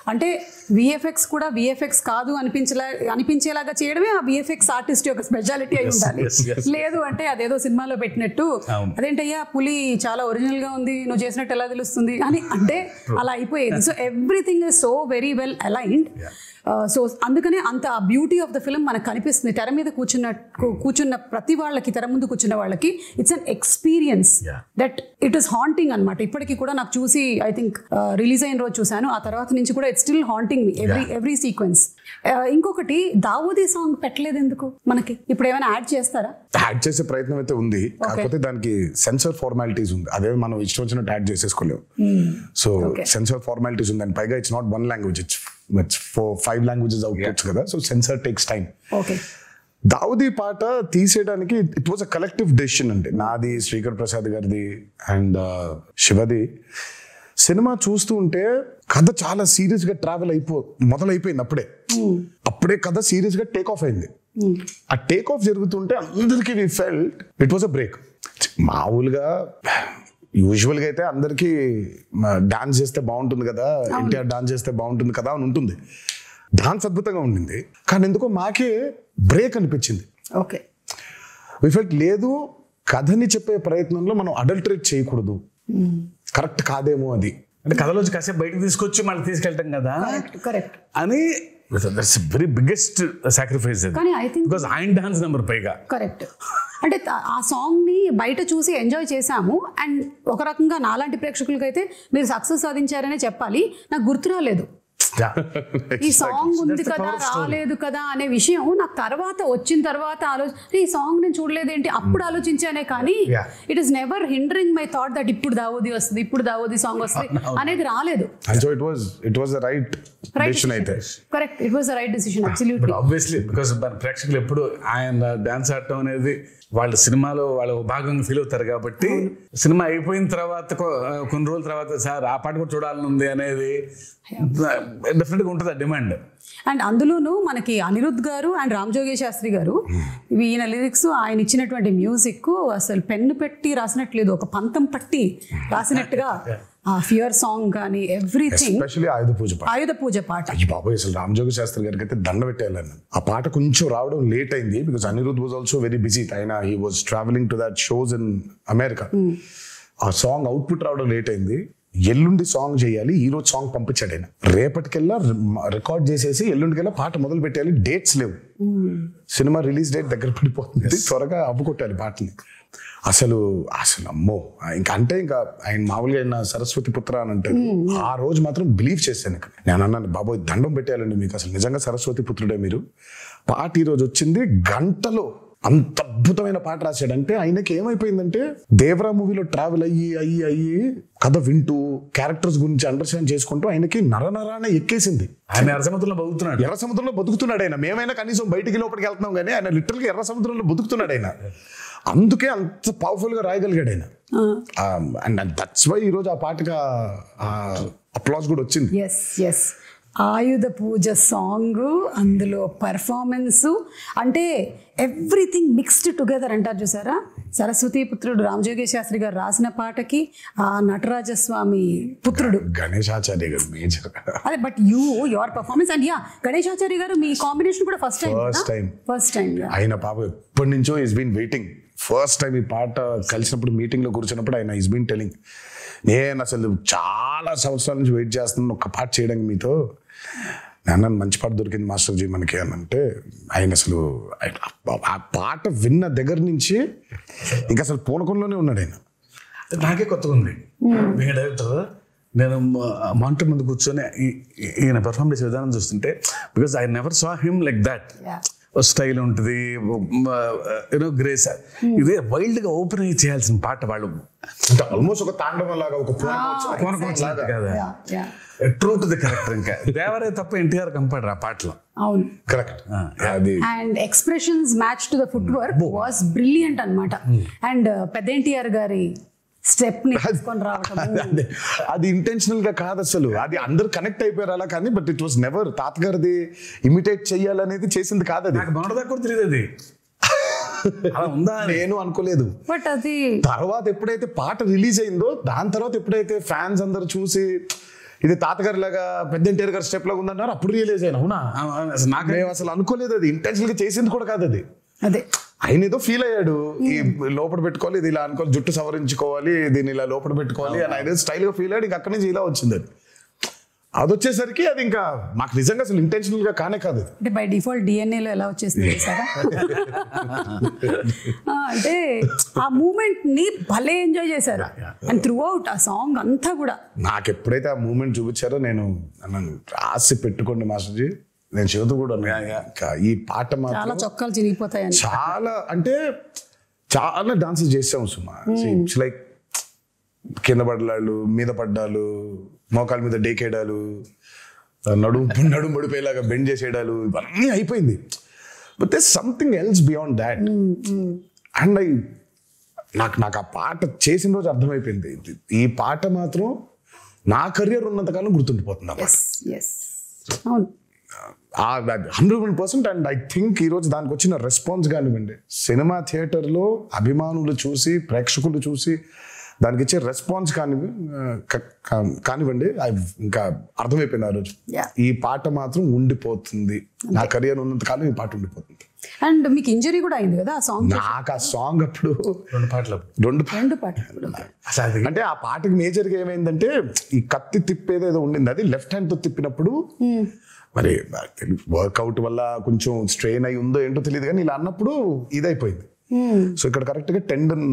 అంటే విఎఫ్ఎక్స్ కూడా విఎఫ్ఎక్స్ కాదు అనిపించేలా అనిపించేలాగా చేయడమే ఆ విఎఫ్ఎక్స్ ఆర్టిస్ట్ యొక్క స్పెషాలిటీ అయి ఉండాలి yes, yes. లేదు అంటే అదేదో సినిమాలో పెట్టినట్టు అవును. అదేంటయ్యా పులి చాలా ఒరిజినల్ గా ఉంది నువ్వు చేసినట్టు ఎలా తెలుస్తుంది అని అంటే అలా అయిపోయేది so everything is so very well aligned so అందుకనే అంత ఆ బ్యూటీ ఆఫ్ ద ఫిల్మ్ మనకు కనిపిస్తుంది తెర మీద కూర్చున్న కూ- కూర్చున్న ప్రతి వాళ్ళకి తెర ముందు కూర్చున్న వాళ్ళకి it's an experience Yeah. That it is haunting అనమాట ఇప్పటికీ కూడా నాకు చూసి ఐ థింక్ రిలీజ్ అయిన రోజు చూశాను ఆ తర్వాత నుంచి కూడా it's still haunting me every every sequence ఇంకొకటి దావూదీ సాంగ్ పెట్టలేదు ఎందుకు మనకి ఇప్పుడు ఏమైనా యాడ్ చేస్తారా యాడ్ చేసే ప్రయత్నం అయితే ఉంది కాకపోతే దానికి సెన్సర్ ఫార్మాలిటీస్ ఉంది అదే మనం ఇష్టం వచ్చినట్టు యాడ్ చేసేసుకోలేము సో సెన్సర్ ఫార్మాలిటీస్ ఉంది అండ్ పైగా it's not one language it's it's four five languages outputs కదా so censor takes time okay Dawoodi పాట తీసేయడానికి it was a collective decision అండి నాది శ్రీకర్ ప్రసాద్ గారిది అండ్ శివది సినిమా చూస్తూ ఉంటే కథ చాలా సీరియస్ గా ట్రావెల్ అయిపో మొదలైపోయింది అప్పుడే అప్పుడే కథ సీరియస్ గా టేక్ ఆఫ్ అయింది ఆ టేక్ ఆఫ్ జరుగుతుంటే అందరికీ we felt it was a break మామూలుగా యూజువల్ గా అయితే అందరికీ డాన్స్ చేస్తే బాగుంటుంది కదా ఎన్టీఆర్ డాన్స్ చేస్తే బాగుంటుంది కదా అని ఉంటుంది డాన్స్ అద్భుతంగా ఉండింది కానీ ఎందుకో మాకే బ్రేక్ అనిపించింది ఓకే విఫెక్ట్ లేదు కథని చెప్పే ప్రయత్నంలో మనం అడల్టరేట్ చేయకూడదు కరెక్ట్ కాదేమో అది అంటే కథలోంచి కాసేపు బయటకు తీసుకొచ్చి మళ్ళీ తీసుకెళ్తాం కదా కరెక్ట్ కరెక్ట్ అని దట్స్ వెరీ బిగ్గెస్ట్ సాక్రిఫైస్ అది కానీ I think- బికాస్ ఆయన డాన్స్ నెంబర్ పైగా కరెక్ట్ అంటే త- ఆ సాంగ్ ని బయట చూసి ఎంజాయ్ చేశాము అండ్ ఒక రకంగా నాలాంటి ప్రేక్షకులకైతే మీరు సక్సెస్ సాధించారనే చెప్పాలి నాకు గుర్తు రాలేదు ఈ సాంగ్ ఉంది That's the కదా power of story. రాలేదు కదా అనే విషయం నాకు తర్వాత వచ్చిన తర్వాత ఆలోచన ఈ సాంగ్ నేను చూడలేదేంటి అప్పుడు ఆలోచించానే కానీ Yeah. It is never hindering my thought that ఇప్పుడు దావోది వస్తుంది ఇప్పుడు దావోది సాంగ్ వస్తుంది అనేది రాలేదు and so it was it was the right decision అయితే correct it was the right decision but absolutely obviously because మన ప్రేక్షకులు ఎప్పుడు ఆయన డాన్స్ ఆడటం అనేది వాళ్ళ సినిమాలో వాళ్ళ ఒక భాగంగా ఫీల్ అవుతారు కాబట్టి సినిమా అయిపోయిన తర్వాత కొ- కొన్ని రోజుల తర్వాత సార్ ఆ పాట కూడా చూడాలని ఉంది అనేది డెఫినెట్గా ఉంటుంది ఆ డిమాండ్ అండ్ అందులోనూ మనకి అనిరుద్ గారు అండ్ రామ్ జోగే శాస్త్రి గారు ఇవి ఈయన లిరిక్స్ ఆయన ఇచ్చినటువంటి మ్యూజిక్ అసలు పెన్ను పెట్టి రాసినట్లేదు ఒక పంతం పట్టి రాసినట్టుగా ఆ ఫియర్ సాంగ్ కానీ ఎవ్రీథింగ్ ఎస్పెషల్లీ ఆయుధ పూజ పాట ఆయుధ పూజ పాట ఈ బాబాయ్ అసలు రామజోగి శాస్త్రి గారికి అయితే దండ పెట్టేయాలని ఆ పాట కొంచెం రావడం లేట్ అయింది because Anirudh was also very busy ఆయన he was travelling to that shows in America ఆ సాంగ్ అవుట్పుట్ రావడం లేట్ అయింది ఎల్లుండి సాంగ్ చేయాలి ఈ రోజు సాంగ్ పంపించాడు ఆయన రేపటికెల్లా రికార్డ్ చేసేసి ఎల్లుండికెల్లా పాట మొదలు పెట్టాలి డేట్స్ లేవు సినిమా రిలీజ్ డేట్ దగ్గర పడిపోతుంది త్వరగా అవ్వకొట్టాలి పాటని అసలు అసలు అమ్మో ఇంకా అంటే ఇంకా ఆయన మామూలుగా ఆయన సరస్వతి పుత్ర అని అంటారు ఆ రోజు మాత్రం బిలీవ్ చేశాను ఇక. నేను అన్నాను బాబోయ్ దండం పెట్టేయాలండి మీకు అసలు నిజంగా సరస్వతి పుత్రుడే మీరు పాట ఈ రోజు వచ్చింది గంటలో అంత అద్భుతమైన పాట రాశాడంటే ఆయనకి ఏమైపోయిందంటే దేవరా మూవీలో ట్రావెల్ అయ్యి అయ్యి అయ్యి కథ వింటూ క్యారెక్టర్స్ గురించి అండర్స్టాండ్ చేసుకుంటూ ఆయనకి నరనరాన ఎక్కేసింది ఆయన అరసమతుల్లో బతుకుతున్నాడు ఎర్ర సముద్రంలో బతుకుతున్నాడు ఆయన మేమైనా కనీసం బయటికి లోపలికి వెళ్తున్నాం కానీ ఆయన లిటరల్గా ఎర్ర సముద్రంలో బతుకుతున్నాడు ఆయన అందుకే అంత పవర్ఫుల్ గా రాయగలిగాడు ఆయన అండ్ దట్స్ వై ఈరోజు ఆ పాటగా అప్లాస్ కూడా వచ్చింది yes yes Ayudha Pooja song అందులో పర్ఫార్మెన్స్ అంటే ఎవ్రీథింగ్ మిక్స్డ్ టుగెదర్ అంటారు చూసారా సరస్వతి పుత్రుడు రామజోగి శాస్త్రి గారు రాసిన పాటకి ఆ నటరాజస్వామి పుత్రుడు గణేశాచార్య గారు మేజర్ అదే but you your performance and yeah గణేశాచారి గారు మీ కాంబినేషన్ కూడా first time First time. First time ఆయన పాప ఎప్పటి నుంచో is been waiting first time ఈ పాట కలిసినప్పుడు మీటింగ్ లో కూర్చున్నప్పుడు ఆయన ఈస్ బీన్ టెలింగ్ నేను అసలు చాలా సంవత్సరాల నుంచి వెయిట్ చేస్తున్నాను ఒక పాట చేయడానికి మీతో నాన్న మంచి పాట దొరికింది మాస్టర్ జీ మనకి అని అంటే ఆయన అసలు ఆయన- ఆ పాట విన్న దగ్గర నుంచి ఇంకా అసలు పూనకంలోనే ఉన్నాడు ఆయన నాకే కొత్తగా ఉంది మీ డైరెక్టర్ నేను మానిటర్ ముందు కూర్చొని ఈ- ఈ- ఈయన పర్ఫామ్ చేసే విధానం చూస్తుంటే because I never saw him like that Yeah. Style ఉంటుంది యూనో గ్రేస్ ఇదే వైల్డ్ గా ఓపెన్ అయ్యి చేయాల్సిన పాట వాళ్ళు అంటే ఆల్మోస్ట్ ఒక తాండవం లాగా ఒక పూనకం వచ్చి- కొనకు వచ్చినట్టు కదా yeah yeah true to the character ఇంకా దేవరే తప్ప ఎన్టీఆర్ కంపాడు ఆ పాటలో అవును కరెక్ట్ అది and expressions match to the foot work was brilliant అనమాట అండ్ పెద్ద ఎన్టీఆర్ గారి స్టెప్ ని తీసుకొని రావటం అదే అది ఇంటెన్షనల్ గా కాదు అసలు అది అందరు కనెక్ట్ అయిపోయారు అలా కానీ బట్ ఇట్ వాస్ నెవర్ తాతగారిది ఇమిటేట్ చెయ్యాలనేది చేసింది కాదు అది నాకు మొన్నటిదాకా కూడా తెలియదు అది అలా ఉందా అని. నేను అనుకోలేదు బట్ అది తర్వాత ఎప్పుడైతే పాట రిలీజ్ అయిందో దాని తర్వాత ఎప్పుడైతే ఫ్యాన్స్ అందరు చూసి ఇది తాతగారి లాగా పెద్ద ఎన్టీఆర్ గారి స్టెప్ లాగా ఉందన్నారు అప్పుడు రియలైజ్ అయినా అవునా ఆ, ఆ, అసలు నాకు మేము అసలు అనుకోలేదు అది ఇంటెన్షన్ గా చేసింది కూడా కాదు అది అదే ఆయన ఏదో ఫీల్ అయ్యాడు ఈ లోపల పెట్టుకోవాలి ఇది ఇలా అనుకోవాలి జుట్టు సవరించుకోవాలి దీన్ని ఇలా లోపల పెట్టుకోవాలి అని ఆయన స్టైల్ గా ఫీల్ అయ్యాడు ఇంకా అక్కడి నుంచి ఇలా వచ్చింది అది అది వచ్చేసరికి అది ఇంకా మాకు నిజంగా అసలు ఇంటెన్షనల్ గా కానే కాదు అది. అంటే బై డిఫాల్ట్ డిఎన్ఏలో ఎలా వచ్చేస్తుంది సారా అంటే ఆ మూమెంట్ ని భలే ఎంజాయ్ చేశారు అండ్ త్రూ అవుట్ ఆ సాంగ్ అంతా కూడా నాకు ఎప్పుడైతే ఆ మూమెంట్ చూపించారో నేను నన్ను రాసి పెట్టుకోండి మాస్టర్జీ నేను చెబుతూ కూడా ఉన్నాను. ఇంకా ఈ పాట చాలా మాత్రం చొక్కాలు చిరిగిపోతాయని చాలా అంటే చాలా డాన్సెస్ చేసాము సుమా ఇట్స్ లైక్ కింద పడ్డాలు మీద పడ్డాలు మోకాల మీద డేకేయడాలు నడుము నడుము పడిపోయేలాగా బెండ్ చేసేయడాలు ఇవన్నీ అయిపోయింది but they something else beyond that and I నాకు నాకు ఆ పాట చేసిన రోజు అర్థమైపోయింది ఇది- ఈ పాట మాత్రం నా కెరియర్ ఉన్నంతకాలం గుర్తుండిపోతుంది ఆ పాట ఎస్ ఎస్ అవును hundred percent and I think ఈరోజు దానికి వచ్చిన రెస్పాన్స్ కానివ్వండి సినిమా థియేటర్లో అభిమానులు చూసి ప్రేక్షకులు చూసి దానికి ఇచ్చే రెస్పాన్స్ కాని క- కా- కానివ్వండి I- ఇంకా అర్థమైపోయింది ఆ రోజు Yeah. ఈ పాట మాత్రం ఉండిపోతుంది నా కెరియర్ ఉన్నంత కాలం ఈ పాట ఉండిపోతుంది అండ్ మీకు ఇంజరీ కూడా అయింది కదా ఆ సాంగ్ నాకు ఆ సాంగ్ అప్పుడు రెండు పాటలు రెండు రెండు పాటలు అసలు అది అంటే ఆ పాటకి మేజర్గా ఏమైందంటే ఈ కత్తి తిప్పేది ఏదో ఉండింది అది లెఫ్ట్ హ్యాండ్ తో తిప్పినప్పుడు మరి వర్కౌట్ వల్ల కొంచెం స్ట్రెయిన్ అయి ఉందో ఏంటో తెలియదు కానీ ఇలా అన్నప్పుడు ఇదైపోయింది సో ఇక్కడ కరెక్ట్ గా టెండన్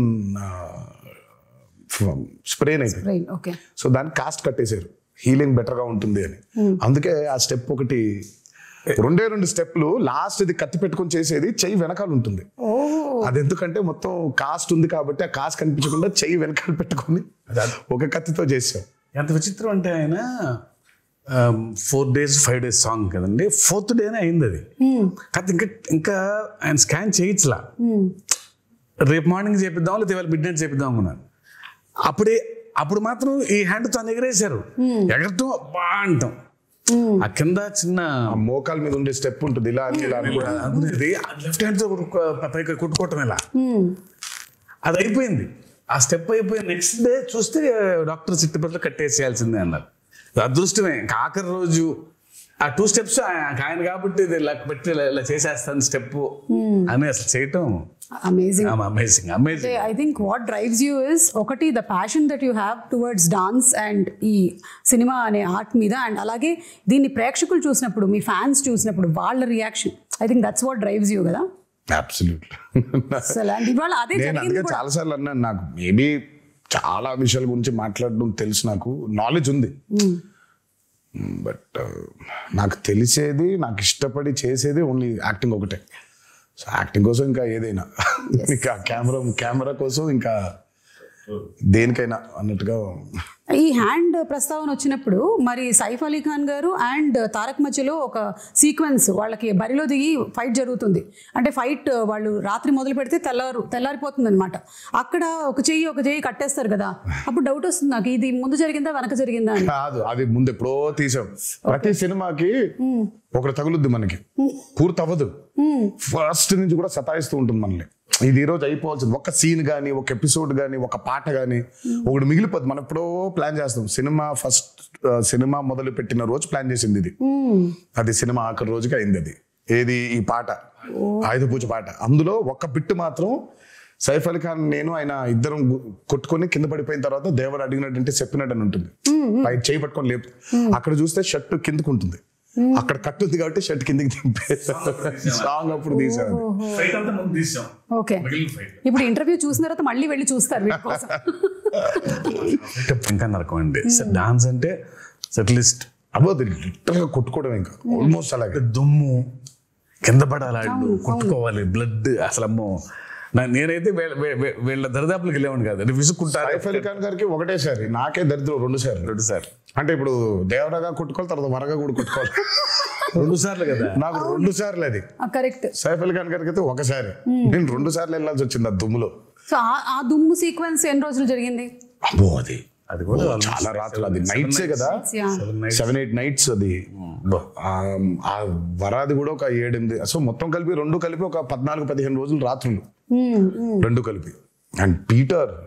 స్ప్రెయిన్ అయిపోయింది రైట్ ఓకే సో దాన్ని కాస్ట్ కట్టేశారు హీలింగ్ బెటర్ గా ఉంటుంది అని అందుకే ఆ స్టెప్ ఒకటి రెండే రెండు స్టెప్లు లాస్ట్ ఇది కత్తి పెట్టుకొని చేసేది చెయ్యి వెనకాల ఉంటుంది ఓ అది ఎందుకంటే మొత్తం కాస్ట్ ఉంది కాబట్టి ఆ కాస్ట్ కనిపించకుండా చెయ్యి వెనకాల పెట్టుకొని ఒక కత్తితో చేసాం ఎంత విచిత్రం అంటే ఆయన four days five days song కదండి ఫోర్త్ డేనే అయింది అది కాదు ఇంకా ఇంకా ఆయన స్కాన్ చేయించలా రేపు మార్నింగ్ చేపిద్దాం లేదా ఇవాళ మిడ్ నైట్ చేపిద్దాం అనుకున్నాను అప్పుడే అప్పుడు మాత్రం ఈ హ్యాండ్ తో ఎగరేశారు ఎగరటం బా అంటాం ఆ కింద చిన్న ఆ మోకాల మీద ఉండే స్టెప్ ఉంటుంది ఇలా అని ఇలా అని కూడా. అనుకునేది లెఫ్ట్ హ్యాండ్ తో కొట్టుకో- పైకి కొట్టుకోవటం ఇలా అది అయిపోయింది ఆ స్టెప్ అయిపోయి నెక్స్ట్ డే చూస్తే డాక్టర్ సిట్టుపట్ల కట్టేసేయాల్సిందే అన్నారు అదృష్టమే ఇంకా ఆఖరి రోజు ఆ టూ స్టెప్స్ ఆయన కాబట్టి ఇది ఇలా పెట్టి ఇలా- ఇలా చేసేస్తాను స్టెప్ అని అసలు చేయటం amazing amazing amazing I think what drives you is ఒకటి the passion that you have towards dance and ఈ సినిమా అనే ఆర్ట్ మీద అండ్ అలాగే దీన్ని ప్రేక్షకులు చూసినప్పుడు మీ ఫ్యాన్స్ చూసినప్పుడు వాళ్ళ reaction I think that's what drives you కదా Absolutely. అసలు అండ్ ఇవాళ అదే నేను జరిగింది అందుకే కూడా చాలా సార్లు అన్నాను నాకు మేబీ చాలా విషయాల గురించి మాట్లాడడం తెలుసు నాకు నాలెడ్జ్ ఉంది బట్ నాకు తెలిసేది నాకు ఇష్టపడి చేసేది ఓన్లీ యాక్టింగ్ ఒకటే సో యాక్టింగ్ కోసం ఇంకా ఏదైనా ఇంకా కెమెరా కెమెరా కోసం ఇంకా దేనికైనా అన్నట్టుగా ఈ హ్యాండ్ ప్రస్తావన వచ్చినప్పుడు మరి సైఫ్ అలీ ఖాన్ గారు అండ్ తారక్ మధ్యలో ఒక సీక్వెన్స్ వాళ్ళకి బరిలో దిగి ఫైట్ జరుగుతుంది అంటే ఫైట్ వాళ్ళు రాత్రి మొదలు పెడితే తెల్లారు తెల్లారిపోతుంది అనమాట అక్కడ ఒక చెయ్యి ఒక చెయ్యి కట్టేస్తారు కదా అప్పుడు డౌట్ వస్తుంది నాకు ఇది ముందు జరిగిందా వెనక జరిగిందా అని కాదు అది ముందు ఎప్పుడో తీసాం ప్రతి సినిమాకి ఒకటి తగులుద్ది మనకి పూర్తి అవ్వదు ఫస్ట్ నుంచి కూడా సతాయిస్తూ ఉంటుంది మనల్ని ఇది ఈ రోజు అయిపోవాల్సింది ఒక సీన్ కానీ ఒక ఎపిసోడ్ కానీ ఒక పాట కానీ ఒకటి మిగిలిపోద్ది మనం ఎప్పుడో ప్లాన్ చేస్తాం సినిమా ఫస్ట్ సినిమా మొదలు పెట్టిన రోజు ప్లాన్ చేసింది ఇది అది సినిమా ఆఖరి రోజుకి అయింది అది ఏది ఈ పాట ఆయుధ పూజ పాట అందులో ఒక బిట్ మాత్రం సైఫ్ అలీ ఖాన్ నేను ఆయన ఇద్దరం గు- కొట్టుకొని కింద పడిపోయిన తర్వాత దేవరు అడిగినట్టు చెప్పినట్టు అని ఉంటుంది పై చేయి పట్టుకొని లేపు అక్కడ చూస్తే షర్ట్ కిందకు ఉంటుంది అక్కడ కట్టు ఉంది కాబట్టి షర్ట్ కిందకి దింపేసాం సాంగ్ అప్పుడు తీసాను ఫైట్ అంతా ముందు తీసాం ఓకే మిగిలిన ఫైట్ ఇప్పుడు ఇంటర్వ్యూ చూసిన తర్వాత మళ్ళీ వెళ్ళి చూస్తారు వీటి కోసం ఇంకా నరకం అండి డాన్స్ అంటే సెటిలిస్ట్ అబ్బో లిటరల్ గా కొట్టుకోవడం ఇంకా ఆల్మోస్ట్ అలాగే దుమ్ము కింద పడాలి ఆళ్ళు, కొట్టుకోవాలి బ్లడ్ అసలు అమ్మో నా- నేనైతే వీళ్ళ- వీ- వీ- వీళ్ళ దరిదాపులకు వెళ్ళేవాడిని కాదు అంటే విసుక్కుంటారు సైఫ్ అలీ ఖాన్ గారికి ఒకటేసారి నాకే దరిద్రం రెండు సార్లు రెండు సార్ అంటే ఇప్పుడు దేవరగా కొట్టుకోవాలి తర్వాత వరగా కూడా కొట్టుకోవాలి రెండు సార్లు కదా నాకు రెండు సార్లు అది కరెక్ట్ సైఫ్ అలీ ఖాన్ గారికి అయితే ఒకసారి నేను రెండు సార్లు వెళ్ళాల్సి వచ్చింది ఆ దుమ్ములో సో ఆ దుమ్ము సీక్వెన్స్ ఎన్ని రోజులు జరిగింది అబ్బో అది అది కూడా ఓ, చాలా రాత్రులు అది నైట్సే కదా Yeah. సెవెన్ ఎయిట్ నైట్స్ అది ఆ, ఆ వరాది కూడా ఒక ఏడెనిమిది సో మొత్తం కలిపి రెండు కలిపి ఒక పద్నాలుగు పదిహేను రోజులు రాత్రులు రెండు కలిపి అండ్ పీటర్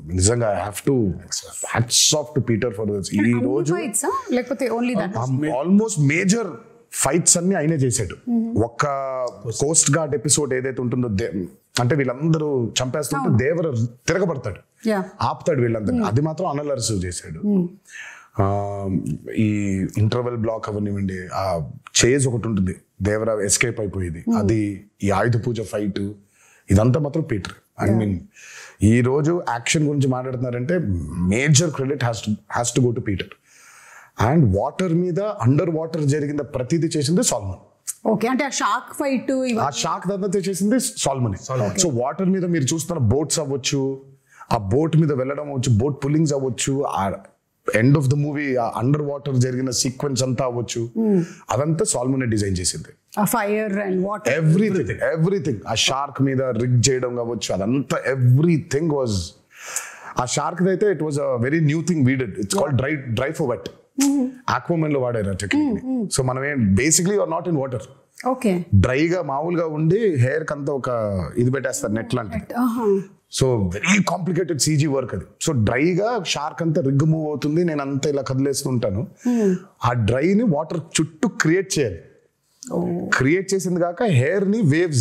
నిజంగా have to hats off to Peter for this ఈ రోజు ఫైట్స్ లేకపోతే only that almost major fights అన్ని ఆయనే చేశాడు ఒక్క కోస్ట్ గార్డ్ ఎపిసోడ్ ఏదైతే ఉంటుందో దే- అంటే వీళ్ళందరూ చంపేస్తుంటే దేవర తిరగబడతాడు యా ఆపుతాడు వీళ్ళందరినీ అది మాత్రం అనలర్స్ చేశాడు ఆ, ఈ ఇంటర్వెల్ బ్లాక్ అవనివ్వండి ఆ చేజ్ ఒకటి ఉంటుంది దేవర ఎస్కేప్ అయిపోయేది అది ఈ ఆయుధ పూజ ఫైట్ ఇదంతా మాత్రం పీటర్ ఐ మీన్ ఈ రోజు యాక్షన్ గురించి మాట్లాడుతున్నారంటే major credit has has to go to Peter and water మీద అండర్ వాటర్ జరిగిన ప్రతిదీ చేసింది సాల్మన్ ఓకే అంటే ఆ షాక్ ఫైట్ ఆ షాక్ దంతా చేసింది సాల్మన్ సో వాటర్ మీద మీరు చూస్తున్న బోట్స్ అవ్వచ్చు ఆ బోట్ మీద వెళ్ళడం అవ్వచ్చు బోట్ పుల్లింగ్స్ అవ్వచ్చు ఆ ఎండ్ ఆఫ్ ద మూవీ ఆ అండర్ వాటర్ జరిగిన సీక్వెన్స్ అంతా అవ్వచ్చు అదంతా సాల్మన్ డిజైన్ చేసింది ఆ fire and water everything everything ఆ షార్క్ మీద రిగ్ చేయడం కావచ్చు అదంతా ఎవ్రీథింగ్ వాజ్ ఆ షార్క్ అయితే it was a very new thing we did it's called dry dry for wet Aquaman లో వాడారు టెక్నిక్ సో మనం ఏం basically are not in water okay డ్రైగా మామూలుగా ఉండి హెయిర్ కంతా ఒక ఇది పెట్టేస్తారు నెట్ లాంటిది so very complicated CG work అది సో డ్రైగా షార్క్ అంతా రిగ్ మూవ్ అవుతుంది నేను అంతా ఇలా కదిలేస్తుంటాను ఆ డ్రైని వాటర్ చుట్టూ క్రియేట్ చేయాలి క్రియేట్ చేసింది కాక హెయిర్ ని వేవ్స్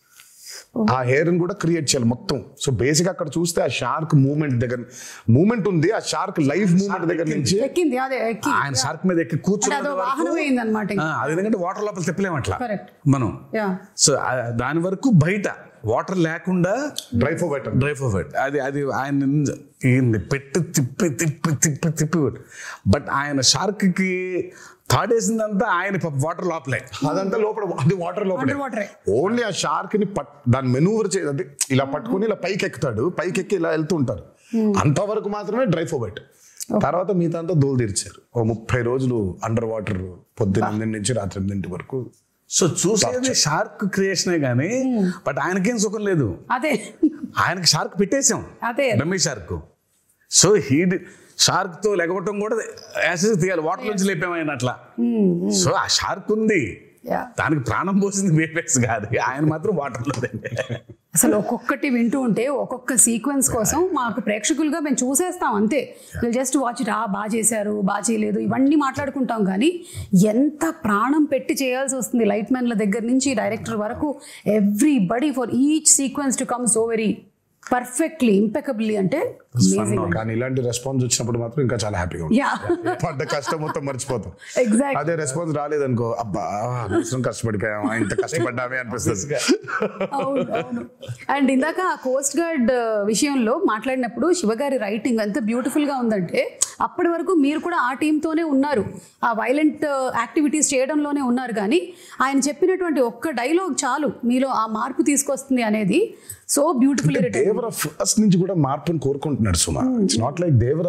ఆ హెయిర్ ని కూడా క్రియేట్ చేయాలి మొత్తం సో బేసిక్ అక్కడ చూస్తే ఆ షార్క్ మూమెంట్ దగ్గర మూమెంట్ ఉంది ఆ షార్క్ లైఫ్ మూమెంట్ దగ్గర నుంచి ఎక్కింది అదే ఎక్కి ఆయన షార్క్ మీద ఎక్కి అంటే కూర్చున్న అదో వరకు వాహనం అయిందనమాట ఆ, అది ఎందుకంటే వాటర్ లోపల తిప్పలేము అట్లా Correct. మనం యా సో ఆ, దాని వరకు బయట వాటర్ లేకుండా dry for wet dry for wet అది అది ఆయన ఈయన్ని పెట్టి తిప్పి తిప్పి తిప్పి తిప్పి బట్ ఆయన షార్క్ కి తాడేసిందంతా ఆయన వాటర్ లోపలే అదంతా లోపల అది వాటర్ లోపల అండర్ వాటరే ఓన్లీ ఆ షార్క్ ని పట్ దాన్ని మెనూవర్ చే అది ఇలా పట్టుకొని ఇలా పైకి ఎక్కుతాడు పైకి ఎక్కి ఇలా వెళ్తుంటారు అంతవరకు మాత్రమే డ్రై ఫోబెట్ తర్వాత మిగతా అంతా దోలు తీర్చారు ఓ ముప్పై రోజులు అండర్ వాటర్ పొద్దున్న ఎనిమిది నుంచి రాత్రి ఎనిమిదింటి వరకు సో చూసేది షార్క్ క్రియేషనే గానీ బట్ ఆయనకేం సుఖం లేదు అదే ఆయనకి షార్క్ పెట్టేశాం అదే dummy shark so he shark తో లెగవటం కూడా యాసిడ్ తీయాలి వాటర్ నుంచి లేపాము ఆయన అట్లా సో ఆ షార్క్ ఉంది యా దానికి ప్రాణం పోసింది వేపెక్స్ కాదు ఆయన మాత్రం వాటర్ లో అసలు ఒక్కొక్కటి వింటూ ఉంటే ఒక్కొక్క సీక్వెన్స్ కోసం మాకు ప్రేక్షకులుగా మేము చూసేస్తాం అంతే వీళ్ళు జస్ట్ వాచ్ ఇట్ ఆ బాగా చేశారు బాగా చేయలేదు ఇవన్నీ మాట్లాడుకుంటాం కానీ ఎంత ప్రాణం పెట్టి చేయాల్సి వస్తుంది లైట్ మ్యాన్ల దగ్గర నుంచి డైరెక్టర్ వరకు everybody for each sequence to come so very perfectly impeccably అంటే అమేజింగ్ కానీ ఇలాంటి రెస్పాన్స్ వచ్చినప్పుడు మాత్రం ఇంకా చాలా హ్యాపీగా ఉంది యా పడ్డ కష్టం మొత్తం మర్చిపోతాం ఎగ్జాక్ట్ అదే రెస్పాన్స్ రాలేదనుకో అబ్బా అనవసరం కష్టపడిపోయామా ఇంత కష్టపడ్డామే అనిపిస్తుంది అవును అవును అండ్ ఇందాక ఆ కోస్ట్ గార్డ్ విషయంలో మాట్లాడినప్పుడు శివగారి రైటింగ్ ఎంత బ్యూటిఫుల్ గా ఉందంటే అప్పటి వరకు మీరు కూడా ఆ టీంతోనే ఉన్నారు ఆ వైలెంట్ యాక్టివిటీస్ చేయడంలోనే ఉన్నారు కానీ ఆయన చెప్పినటువంటి ఒక్క డైలాగ్ చాలు మీలో ఆ మార్పు తీసుకొస్తుంది అనేది సో బ్యూటిఫుల్ దేవర ఫస్ట్ నుంచి కూడా మార్పుని కోరుకుంటున్నాడు సుమా ఇట్స్ నాట్ లైక్ దేవర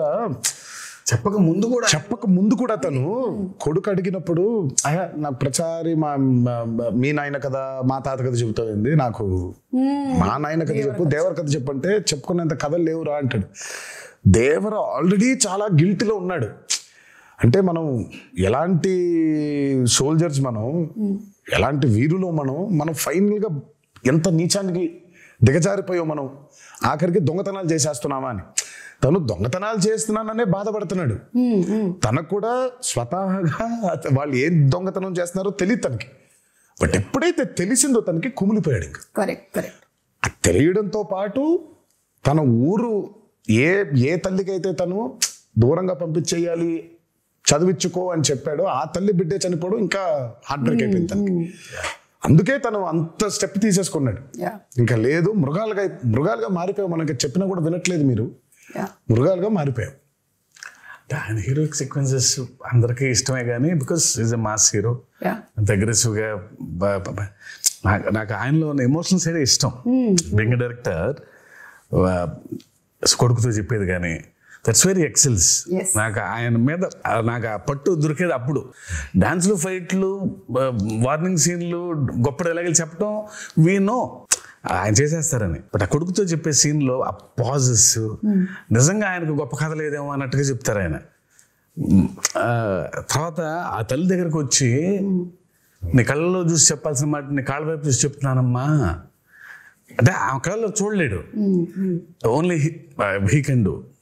చెప్పక ముందు కూడా చెప్పక ముందు కూడా తను కొడుకు అడిగినప్పుడు అయ్యా నాకు ప్రచారి మా మా- మీ నాయన కథ మా తాత కథ చెబుతుంది నాకు మా నాయన కథ చెప్పు దేవర కథ చెప్పంటే చెప్పుకునేంత కథలు లేవురా అంటాడు దేవర ఆల్రెడీ చాలా గిల్టీలో ఉన్నాడు అంటే మనం ఎలాంటి సోల్జర్స్ మనం ఎలాంటి వీరులో మనం మనం ఫైనల్ గా ఎంత నీచానికి దిగజారిపోయాం మనం ఆఖరికి దొంగతనాలు చేసేస్తున్నామా అని తను దొంగతనాలు చేస్తున్నాననే బాధపడుతున్నాడు తనకు కూడా స్వతహాగా అత- వాళ్ళు ఏం దొంగతనం చేస్తున్నారో తెలియదు తనకి బట్ ఎప్పుడైతే తెలిసిందో తనకి కుమిలిపోయాడు ఇంకా కరెక్ట్ కరెక్ట్ ఆ తెలియడంతో పాటు తన ఊరు ఏ ఏ తల్లికైతే తను దూరంగా పంపించేయాలి చదివించుకో అని చెప్పాడో ఆ తల్లి బిడ్డే చనిపోవడం ఇంకా హార్ట్ బ్రేక్ అయిపోయింది తనకి అందుకే తను అంత స్టెప్ తీసేసుకున్నాడు యా ఇంకా లేదు మృగాలుగా మృగాలుగా మారిపోయాం మనకి చెప్పినా కూడా వినట్లేదు మీరు యా మృగాలుగా మారిపోయాం ఆయన హీరోయిక్ సీక్వెన్సెస్ అందరికీ ఇష్టమే కానీ because is a mass hero yeah అంత అగ్రెసివ్గా నాకు నాకు ఆయనలో ఉన్న ఎమోషనల్ సైడ్ ఇష్టం బెంగ డైరెక్టర్ కొడుకుతో చెప్పేది కానీ దట్స్ వెరీ ఎక్సెల్స్ Yes. నాకు ఆయన మీద ఆ, నాకు ఆ పట్టు దొరికేది అప్పుడు డాన్స్లు ఫైట్లు వార్నింగ్ సీన్లు గొప్ప డైలాగులు చెప్పడం వీ నో ఆయన చేసేస్తారని బట్ ఆ కొడుకుతో చెప్పే సీన్లో ఆ పాజెస్ నిజంగా ఆయనకు గొప్ప కథ లేదేమో అన్నట్టుగా చెప్తారు ఆయన ఆ, తర్వాత ఆ తల్లి దగ్గరకు వచ్చి నీ కళ్ళలో చూసి చెప్పాల్సిన మాట నీ కాళ్ళ వైపు చూసి చెప్తున్నానమ్మా అంటే ఆ కళలో చూడలేడు ఓన్లీ హీ కెన్ డూ